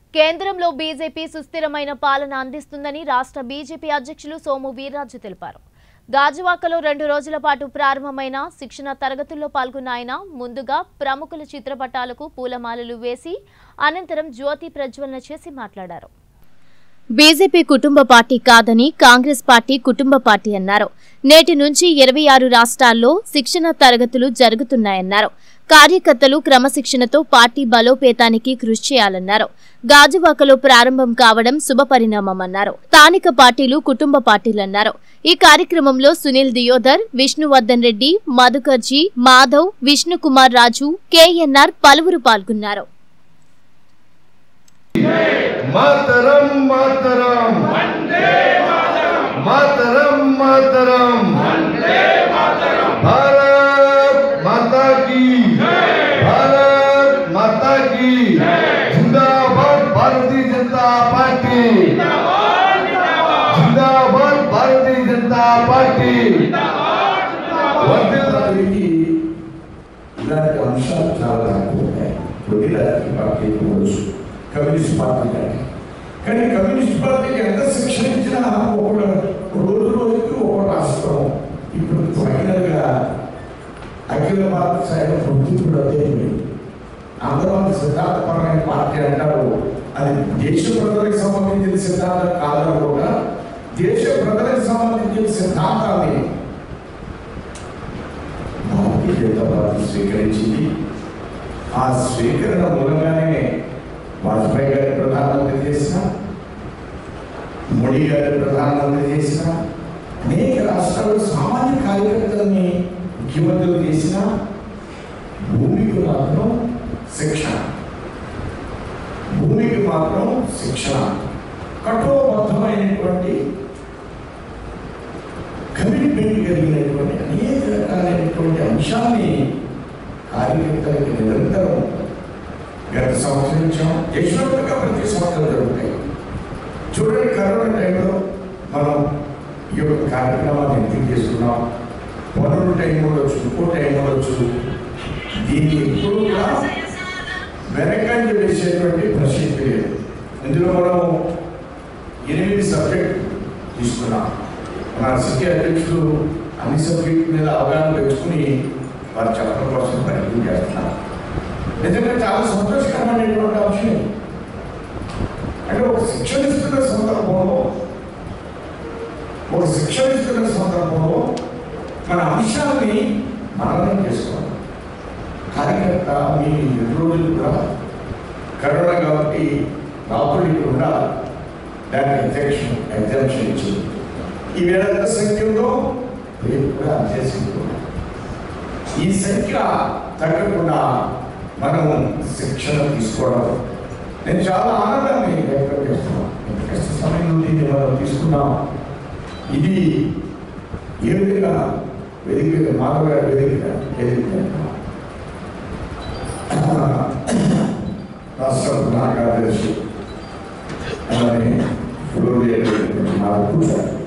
కేంద్రంలో బీజేపీ సుస్థిరమైన పాలన అందిస్తుందని రాష్ట్ర బీజేపీ అధ్యక్షులు సోము వీర్రాజు తెలిపారు గాజువాకలో రెండు రోజుల పాటు ప్రారంభమైన శిక్షణ తరగతుల్లో పాల్గొన్న ఆయన ముందుగా ప్రముఖుల చిత్రపటాలకు పూలమాలలు వేసి అనంతరం జ్యోతి ప్రజ్వలన చేసి మాట్లాడారు బీజేపీ కుటుంబ పార్టీ కాదని కాంగ్రెస్ పార్టీ కుటుంబ పార్టీ అన్నారు నేటి నుంచి ఇరవై ఆరు రాష్ట్రాల్లో శిక్షణ తరగతులు జరుగుతున్నాయన్నారు కార్యకర్తలు క్రమశిక్షణతో పార్టీ బలోపేతానికి కృషి చేయాలన్నారు గాజువాకలో ప్రారంభం కావడం శుభపరిణామమన్నారు స్థానిక పార్టీలు కుటుంబ పార్టీలన్నారు ఈ కార్యక్రమంలో సునీల్ దియోదర్ విష్ణువర్ధన్ రెడ్డి మధుకర్జీ మాధవ్ విష్ణుకుమార్ రాజు కేఎన్ఆర్ పలువురు పాల్గొన్నారు మాతరం మాతరం మాతరం మాతరం భారత్ మాతా కీ భారత్ మాతా కీ జిందాబాద్ భారతీయ జనతా పార్టీ జిందాబాద్ భారతీయ జనతా పార్టీ వర్ధిల్లానికి ఇలాంటి అంశాలు చాలా తక్కువ ఉన్నాయి ఇప్పుడు రాజకీయ పార్టీ ఉండొచ్చు కమ్యూనిస్ట్ పార్టీ కానీ కానీ కమ్యూనిస్ట్ పార్టీకి ఎంత శిక్షణ ఇచ్చినా ఒక రోజు రోజుకి ఒక రాష్ట్రం ఇప్పుడు ఫైనల్గా అఖిల భారత స్థాయిలో ప్రభుత్వం అదే అయిపోయింది. అందరూ అది సిద్ధాంతపరమైన పార్టీ అంటారు అది దేశ ప్రజలకు సంబంధించిన సిద్ధాంతం కాదని కూడా దేశ ప్రజలకు సంబంధించిన సిద్ధాంతాన్ని భారతీయ జనతా పార్టీ స్వీకరించింది ఆ స్వీకరణ మూలంగానే వాజ్పేయి గారి ప్రధానమంత్రి చేసిన మోడీ గారి ప్రధానమంత్రి చేసిన అనేక రాష్ట్రాల్లో సామాన్య కార్యకర్తల్ని ముఖ్యమంత్రులు చేసిన భూమికి మాత్రం శిక్షణ భూమికి మాత్రం శిక్షణ కఠోరబద్ధమైనటువంటి కమిట్మెంట్ కలిగినటువంటి అనేక రకాలైనటువంటి అంశాన్ని కార్యకర్తలకు నిరంతరం గత సంవత్సరం ఇచ్చాం యశ్వంతగా ప్రతి సంవత్సరం జరుగుతాయి చూడండి కరోనా టైంలో మనం ఈ యొక్క కార్యక్రమాన్ని ఎంపిక చేసుకున్నాం వనరు టైం కూడా వచ్చు ఇంకో టైం కూడా వచ్చు దీన్ని ఎప్పుడు కూడా వెనకంజ వేసేటువంటి ప్రసక్తి లేదు ఇందులో మనం ఎనిమిది సబ్జెక్ట్ తీసుకున్నాం మన సిటీ అధ్యక్షులు అన్ని సబ్జెక్ట్ మీద అవగాహన పెంచుకుని వారు చెప్పడం కోసం ప్రయత్నం చేస్తున్నారు నిజంగా చాలా సంతోషకరమైనటువంటి అంశం ఇది. అంటే ఒక శిక్షణ ఇస్తున్న సందర్భంలో ఒక శిక్షణ ఇస్తున్న సందర్భంలో మన అంశాన్ని మననం చేసుకోవాలి కార్యకర్త మీ ఎన్ని రోజులు కూడా కరోనా కాబట్టి రాకుండా దానికి ఎగ్జాక్షన్ ఎగ్జామ్షన్ ఇచ్చింది ఈ వేళ ఎంత సంఖ్య ఉందో రేపు కూడా అంతే సంఖ్య ఉంది. ఈ సంఖ్య తగ్గకుండా మనం శిక్షణ తీసుకోవడం నేను చాలా ఆనందాన్ని వ్యక్తం చేస్తున్నాను ఇంత కష్ట సమయంలో దీన్ని మనం తీసుకున్నాం ఇది ఏ విధంగా వేదిక మాధవ గారి వేదిక వేదిక రాష్ట్ర ప్రధాన కార్యదర్శి అలానే ఫ్లోర్ మాధవ్